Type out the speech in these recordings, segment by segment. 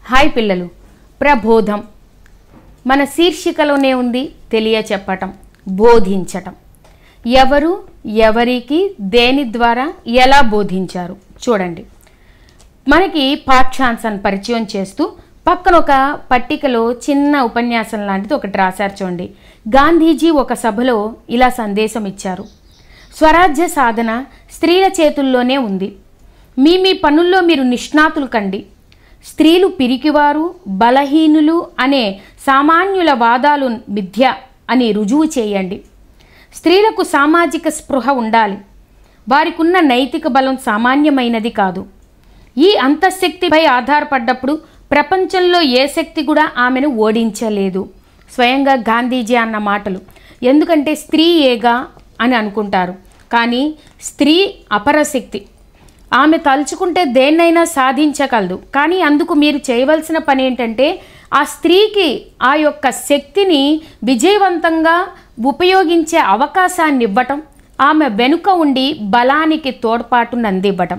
hi పిల్లలు ప్రబోధం మన శీర్షికలోనే ఉంది తెలియ చెప్పటం బోధించటం ఎవరు ఎవరికి దేని ద్వారా ఎలా బోధించారు చూడండి మనకి పాఠ్యాంశాన్ని పరిచయం చేస్తూ పక్కన ఒక పట్టికలో చిన్న ఉపన్యాసం లాంటిది ఒకటి రాశారు చూడండి గాంధీజీ ఒక సభలో ఇలా సందేశం ఇచ్చారు స్వరాజ్య సాధన స్త్రీల చేతుల్లోనే ఉంది మీ మీ పనుల్లో మీరు నిష్ణాతులు కండి స్త్రీలు పిరికివారు బలహీనులు అనే సామాన్యుల వాదాలు మిథ్య అని రుజువు చేయండి స్త్రీలకు సామాజిక స్పృహ ఉండాలి వారికున్న నైతిక బలం సామాన్యమైనది కాదు ఈ అంతఃశక్తిపై ఆధారపడ్డప్పుడు ప్రపంచంలో ఏ శక్తి కూడా ఆమెను ఓడించలేదు స్వయంగా గాంధీజీ అన్న మాటలు ఎందుకంటే స్త్రీ ఏగా అని అనుకుంటారు కానీ స్త్రీ అపరశక్తి ఆమె తలుచుకుంటే దేన్నైనా సాధించగలదు కానీ అందుకు మీరు చేయవలసిన పని ఏంటంటే ఆ స్త్రీకి ఆ యొక్క శక్తిని విజయవంతంగా ఉపయోగించే అవకాశాన్ని ఇవ్వటం ఆమె వెనుక ఉండి బలానికి తోడ్పాటును అందివ్వటం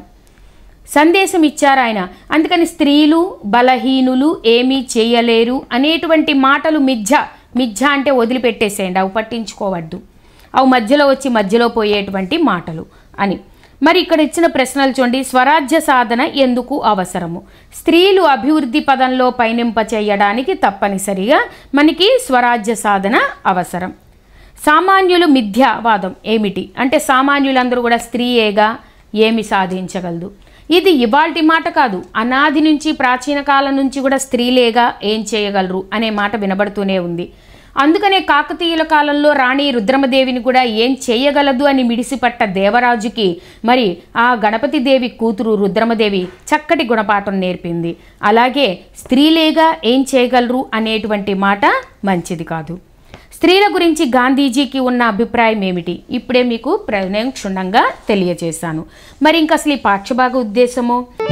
సందేశం ఇచ్చారు ఆయన అందుకని స్త్రీలు బలహీనులు ఏమీ చేయలేరు అనేటువంటి మాటలు మిథ్య మిథ్య అంటే వదిలిపెట్టేసేయండి అవి పట్టించుకోవద్దు అవి మధ్యలో వచ్చి మధ్యలో పోయేటువంటి మాటలు అని మరి ఇక్కడ ఇచ్చిన ప్రశ్నలు చూడండి స్వరాజ్య సాధన ఎందుకు అవసరము స్త్రీలు అభివృద్ధి పదంలో పయనింప చేయడానికి తప్పనిసరిగా మనకి స్వరాజ్య సాధన అవసరం సామాన్యులు మిథ్యావాదం ఏమిటి అంటే సామాన్యులందరూ కూడా స్త్రీయేగా ఏమి సాధించగలదు ఇది ఇవాల్టి మాట కాదు అనాది నుంచి ప్రాచీన కాలం నుంచి కూడా స్త్రీలేగా ఏం చేయగలరు అనే మాట వినబడుతూనే ఉంది అందుకనే కాకతీయుల కాలంలో రాణి రుద్రమదేవిని కూడా ఏం చేయగలదు అని మిడిసిపట్ట దేవరాజుకి మరి ఆ గణపతి దేవి కూతురు రుద్రమదేవి చక్కటి గుణపాఠం నేర్పింది అలాగే స్త్రీలేగా ఏం చేయగలరు అనేటువంటి మాట మంచిది కాదు స్త్రీల గురించి గాంధీజీకి ఉన్న అభిప్రాయం ఏమిటి ఇప్పుడే మీకు ప్ర- నేను క్షుణ్ణంగా తెలియజేశాను మరి ఇంకా అసలు ఈ పాఠ్యభాగ ఉద్దేశము